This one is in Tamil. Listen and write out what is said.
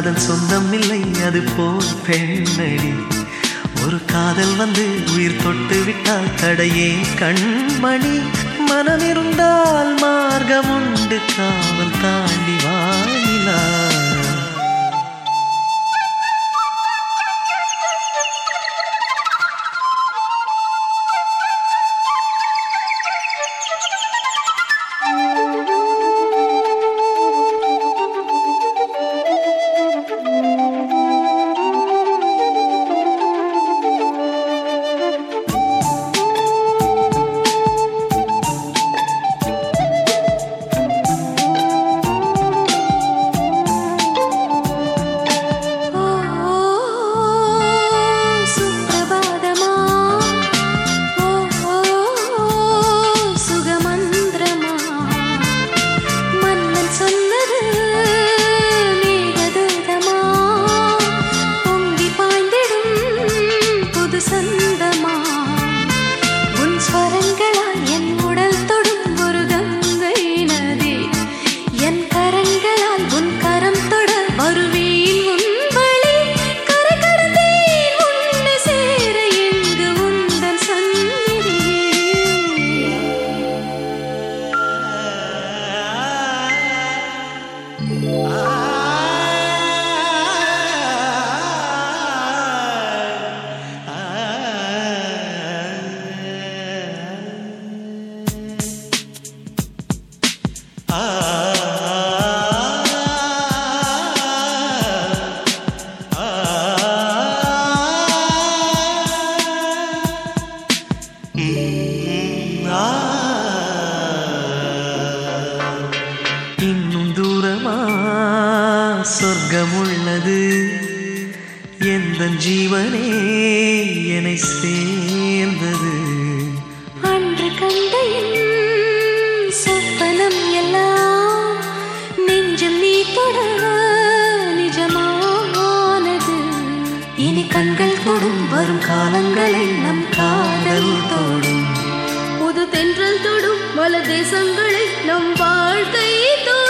அதன் சொந்தம் இல்லை அது போல் பெண்ணடி ஒரு காதல் வந்து உயிர் தொட்டு விட்டால் தடையே கண்மணி மனம் இருந்தால் மார்க்கம் உண்டு காவல் தாண்டி வாயிலா ஓ சுப்பிரபாதமா ஓ சுகமந்திரமா மன்னன் சொன்னது மேகதூதமா பொங்கி பாய்ந்திடும் புது சந்தமா உன் ஸ்வரங்களால் என் உடல் தொடும் ஒரு கங்கை நதி என் கரங்களால் உன் கரம் தொட வருவேன் உன் வழி கரை கடந்தேன் உன்னை சேர எங்கு உந்தன் சந்நிதி இன்னும் தூரமா சொர்க்கம் உள்ளது எந்த ஜீவனே என்னை சேர்ந்தது அன்று கண்ட என் சொப்பனம் எல்லாம் நெஞ்சம் நீ தொட நிஜமானது இனி கண்கள் தொடும் வரும் காலங்களை நம் காதல் தொடும் புது தென்றல் தொடும் பல தேசங்களை நம் வாழ்க்கை தொடும்